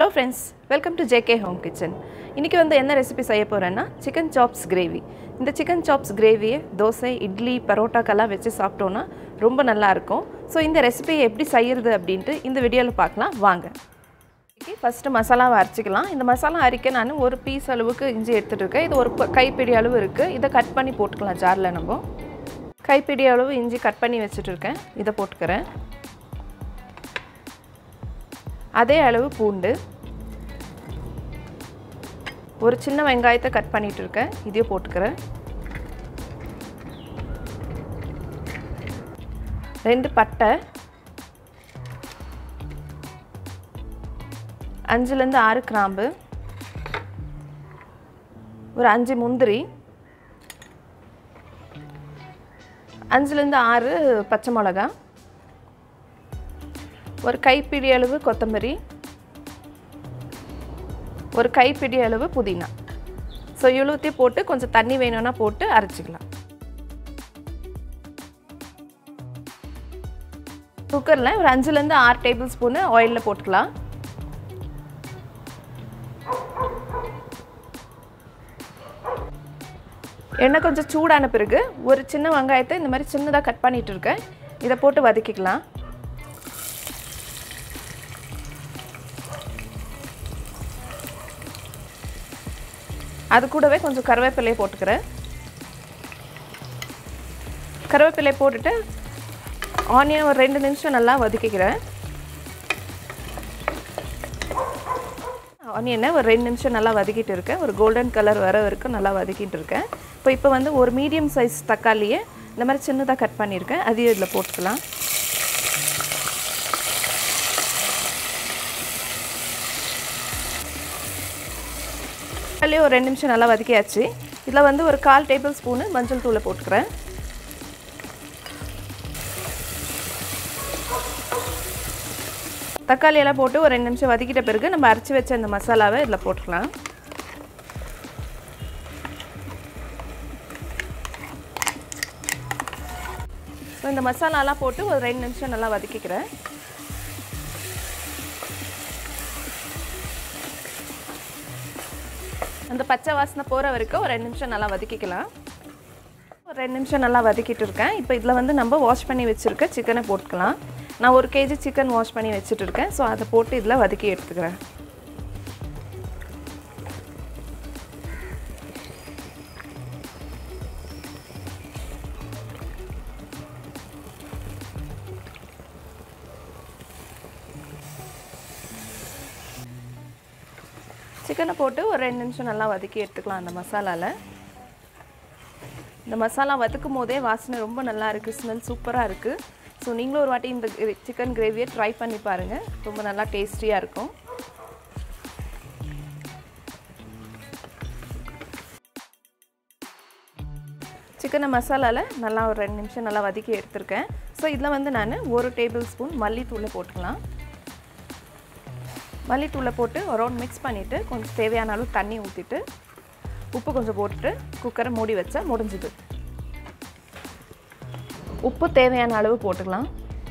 friends welcome to JK home kitchen இன்றைக்கி வந்து என்ன ரெசிபி செய்ய போகிறேன்னா சிக்கன் சாப்ஸ் கிரேவி இந்த சிக்கன் சாப்ஸ் கிரேவியை தோசை இட்லி பரோட்டாக்கெல்லாம் வச்சு சாப்பிட்டோன்னா ரொம்ப நல்லா இருக்கும் ஸோ இந்த ரெசிபியை எப்படி செய்கிறது அப்படின்ட்டு இந்த வீடியோவில் பார்க்கலாம் வாங்க ஃபஸ்ட்டு மசாலாவை அரைச்சிக்கலாம் இந்த மசாலா அரைக்க நான் ஒரு பீஸ் அளவுக்கு இஞ்சி எடுத்துகிட்டு இருக்கேன் இது ஒரு ப- கைப்பிடி அளவு இருக்குது இதை கட் பண்ணி போட்டுக்கலாம் ஜாரில் நம்ம கைப்பிடி அளவு இஞ்சி கட் பண்ணி வச்சுட்டு இருக்கேன் இதை போட்டுக்கிறேன் அதே அளவு பூண்டு ஒரு சின்ன வெங்காயத்தை கட் பண்ணிட்டு இருக்கேன் இதையும் போட்டுக்கிறேன் ரெண்டு பட்டை அஞ்சுலேருந்து ஆறு கிராம்பு ஒரு அஞ்சு முந்திரி அஞ்சுலேருந்து ஆறு பச்சை மிளகா ஒரு கைப்பிடி அளவு கொத்தமல்லி ஒரு கைப்பிடி அளவு புதினா ஸோ இவ்வளோத்தையும் போட்டு கொஞ்சம் தண்ணி வேணும்னா போட்டு அரைச்சிக்கலாம் குக்கரில் ஒரு அஞ்சுலேருந்து ஆறு டேபிள் ஸ்பூனு ஆயிலில் போட்டுக்கலாம் எண்ணெய் கொஞ்சம் சூடான பிறகு ஒரு சின்ன வெங்காயத்தை இந்த மாதிரி சின்னதாக கட் பண்ணிட்டு இருக்கேன் இதை போட்டு வதக்கிக்கலாம் அது கூடவே கொஞ்சம் கருவேப்பிலையை போட்டுக்கிறேன் கருவேப்பிலையை போட்டுட்டு ஆனியன் ஒரு ரெண்டு நிமிஷம் நல்லா வதக்கிக்கிறேன் ஆனியனை ஒரு ரெண்டு நிமிஷம் நல்லா வதக்கிட்டு இருக்கேன் ஒரு கோல்டன் கலர் வர வரைக்கும் நல்லா வதக்கிட்டு இருக்கேன் இப்போ இப்போ வந்து ஒரு மீடியம் சைஸ் தக்காளியை இந்த மாதிரி சின்னதாக கட் பண்ணியிருக்கேன் அதையும் இதில் போட்டுக்கலாம் தக்காளியும் ஒரு ரெண்டு நிமிஷம் நல்லா வதக்கியாச்சு இதில் வந்து ஒரு கால் டேபிள் ஸ்பூனு மஞ்சள் தூளை போட்டுக்கிறேன் தக்காளி எல்லாம் போட்டு ஒரு ரெண்டு நிமிஷம் வதக்கிட்ட பிறகு நம்ம அரைச்சி வச்ச இந்த மசாலாவை இதில் போட்டுக்கலாம் ஸோ இந்த மசாலாலாம் போட்டு ஒரு ரெண்டு நிமிஷம் நல்லா வதக்கிக்கிறேன் அந்த பச்சை வாசனை போகிற வரைக்கும் ஒரு ரெண்டு நிமிஷம் நல்லா வதக்கிக்கலாம் ஒரு ரெண்டு நிமிஷம் நல்லா வதக்கிட்டு இருக்கேன் இப்போ இதில் வந்து நம்ம வாஷ் பண்ணி வச்சுருக்க சிக்கனை போட்டுக்கலாம் நான் ஒரு கேஜி சிக்கன் வாஷ் பண்ணி வச்சுட்டு இருக்கேன் ஸோ அதை போட்டு இதில் வதக்கி எடுத்துக்கிறேன் சிக்கனை போட்டு ஒரு ரெண்டு நிமிஷம் நல்லா வதக்கி எடுத்துக்கலாம் அந்த மசாலாவில் இந்த மசாலா வதக்கும் போதே வாசனை ரொம்ப நல்லா இருக்குது ஸ்மெல் சூப்பராக இருக்குது ஸோ நீங்களும் ஒரு வாட்டி இந்த சிக்கன் கிரேவியை ட்ரை பண்ணி பாருங்கள் ரொம்ப நல்லா டேஸ்டியாக இருக்கும் சிக்கனை மசாலாவில் நல்லா ஒரு ரெண்டு நிமிஷம் நல்லா வதக்கி எடுத்திருக்கேன் ஸோ இதில் வந்து நான் ஒரு டேபிள் ஸ்பூன் மல்லித்தூளை போட்டுக்கலாம் மல்லித்தூளை போட்டு ஒரு ரவுண்ட் மிக்ஸ் பண்ணிவிட்டு கொஞ்சம் தேவையான அளவு தண்ணி ஊற்றிட்டு உப்பு கொஞ்சம் போட்டுட்டு குக்கரை மூடி வச்சா முடிஞ்சுது உப்பு தேவையான அளவு போட்டுக்கலாம்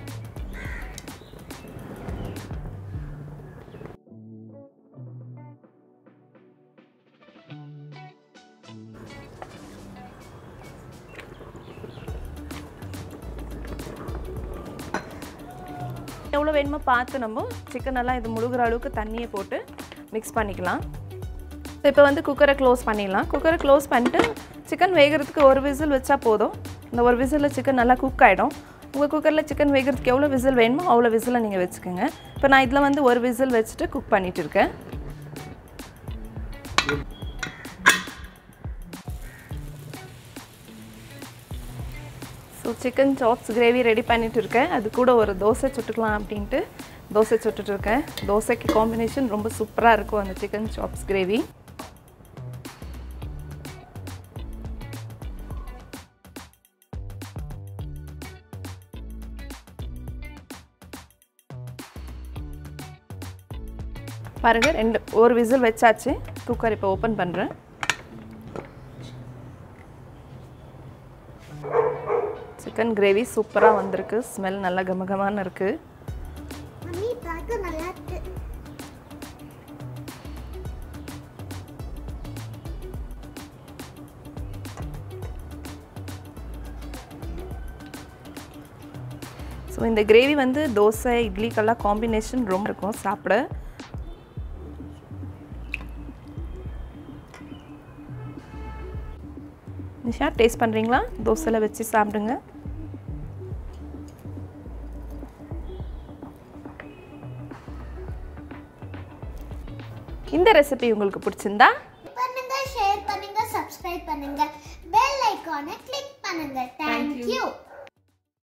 எவ்வளோ வேணுமோ பார்த்து நம்ம சிக்கன் எல்லாம் இது முழுகிற அளவுக்கு தண்ணியை போட்டு மிக்ஸ் பண்ணிக்கலாம் இப்போ வந்து குக்கரை க்ளோஸ் பண்ணிடலாம் குக்கரை க்ளோஸ் பண்ணிட்டு சிக்கன் வேகிறதுக்கு ஒரு விசில் வச்சா போதும் இந்த ஒரு விசிலில் சிக்கன் நல்லா குக் ஆகிடும் உங்கள் குக்கரில் சிக்கன் வேகிறதுக்கு எவ்வளோ விசில் வேணுமோ அவ்வளோ விசிலை நீங்கள் வச்சுக்கோங்க இப்போ நான் இதில் வந்து ஒரு விசில் வச்சுட்டு குக் பண்ணிட்டு இருக்கேன் so chicken chops gravy ready பண்ணிட்டு இருக்கேன் அது கூட ஒரு தோசை சுட்டுக்கலாம் அப்படின்ட்டு தோசை சுட்டுட்டு இருக்கேன் தோசைக்கு காம்பினேஷன் ரொம்ப சூப்பராக இருக்கும் அந்த சிக்கன் சாப்ஸ் கிரேவி பாருங்கள் ரெண்டு ஒரு விசில் வச்சாச்சு குக்கர் இப்போ ஓப்பன் பண்ணுறேன் சிக்கன் கிரேவி சூப்பராக வந்திருக்கு ஸ்மெல் நல்லா கமகமான இருக்குது மம்மி பார்க்க நல்லா இருக்கு ஸோ இந்த கிரேவி வந்து தோசை இட்லிக்கெல்லாம் காம்பினேஷன் ரொம்ப இருக்கும் சாப்பிட நிஷா டேஸ்ட் பண்ணுறீங்களா தோசையில் வச்சு சாப்பிடுங்க இந்த ரெசிபி உங்களுக்கு பிடிச்சிருந்தா பண்ணுங்க ஷேர் பண்ணுங்க சப்ஸ்கிரைப் பண்ணுங்க பெல் ஐகானை கிளிக் பண்ணுங்க தேங்க்யூ